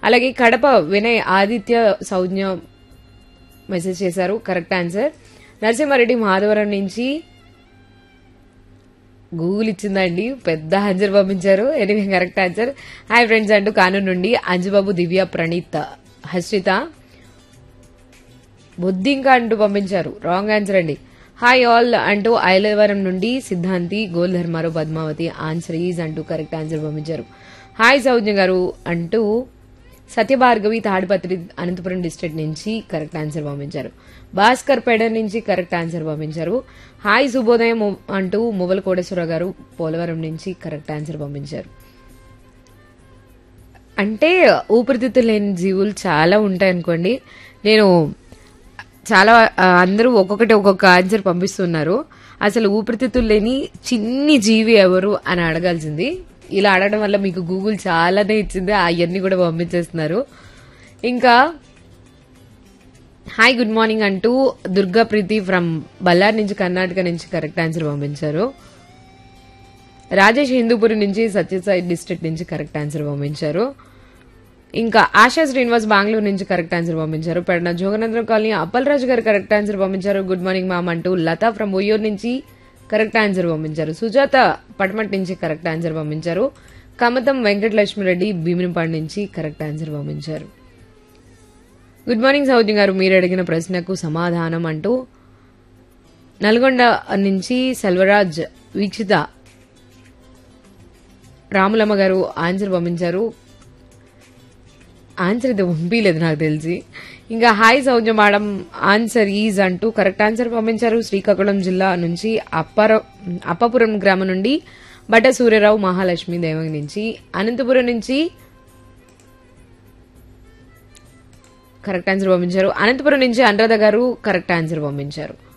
అలాగే కడప వినయ్ ఆదిత్య సౌజ్ఞ మెసేజ్ చేశారు correct answer Narasimhareddy Madhavaram నుంచి గూగుల్ ఇచ్చిందండి పెద్ద ఆన్సర్ పంపించారు anyway correct answer hi friends అంటూ కానూన్ నుండి అంజుబాబు దివ్య ప్రణీత్ హర్షిత బొద్దింక అంటూ పంపించారు రాంగ్ ఆన్సర్ అండి హాయ్ ఆల్ అంటూ ఐలవరం నుండి సిద్ధాంతి గోల్ ధర్మారు పద్మావతి ఆన్సర్ ఈజ్ అంటూ కరెక్ట్ ఆన్సర్ పంపించారు హాయ్ సౌజ్ఞ గారు అంటూ సత్యభార్గవి తాడిపత్రి అనంతపురం డిస్ట్రిక్ట్ నుంచి కరెక్ట్ ఆన్సర్ పంపించారు భాస్కర్ పేడ నుంచి కరెక్ట్ ఆన్సర్ పంపించారు హాయ్ శుభోదయం అంటూ మువ్వల కోటేశ్వర గారు పోలవరం నుంచి కరెక్ట్ ఆన్సర్ పంపించారు అంటే ఊపిరితిత్తులు లేని జీవులు చాలా ఉంటాయి అనుకోండి నేను చాలా ఆ, అందరూ ఒక్కొక్కటి ఒక్కొక్క ఆన్సర్ పంపిస్తున్నారు అసలు ఊపిరితిత్తులు లేని చిన్ని జీవి ఎవరు అని అడగాల్సింది ఇలా అడగడం వల్ల మీకు గూగుల్ చాలానే ఇచ్చింది అవన్నీ కూడా పంపించేస్తున్నారు ఇంకా హాయ్ గుడ్ మార్నింగ్ అంటూ దుర్గా ప్రీతి ఫ్రమ్ బల్లార్ నుంచి కర్ణాటక నుంచి కరెక్ట్ ఆన్సర్ పంపించారు రాజేష్ హిందూపురి నుంచి సత్యసాయి డిస్ట్రిక్ట్ నుంచి కరెక్ట్ ఆన్సర్ పంపించారు ఇంకా ఆశా శ్రీనివాస్ బెంగళూరు నుంచి కరెక్ట్ ఆన్సర్ పంపించారు పెడన జోగనందరం కాలనీ అప్పలరాజు గారు కరెక్ట్ ఆన్సర్ పంపించారు గుడ్ మార్నింగ్ మామ్ అంటూ లతా ఫ్రమ్ ఒయ్యూరు నుంచి కరెక్ట్ ఆన్సర్ పంపించారు సుజాత పటమట్ నుంచి కరెక్ట్ ఆన్సర్ పంపించారు కమతం వెంకటలక్ష్మిరెడ్డి భీమినిపాడు నుంచి కరెక్ట్ ఆన్సర్ పంపించారు గుడ్ మార్నింగ్ సౌజ్ఞ గారు మీరు అడిగిన ప్రశ్నకు సమాధానం అంటూ నల్గొండ నుంచి సెల్వరాజ్ వీక్షిత రాములమ్మ గారు ఆన్సర్ పంపించారు ఆన్సర్ ఇది పంపించలేదు నాకు తెలిసి ఇంకా hi Saugnya madam answer is అంటూ కరెక్ట్ ఆన్సర్ పంపించారు శ్రీకాకుళం జిల్లా నుంచి అప్పర అప్పపురం గ్రామం నుండి బట్ట సూర్యరావు మహాలక్ష్మి దేవం నుంచి అనంతపురం నుంచి కరెక్ట్ ఆన్సర్ పంపించారు అనంతపురం నుంచి అనురాధ గారు కరెక్ట్ ఆన్సర్ పంపించారు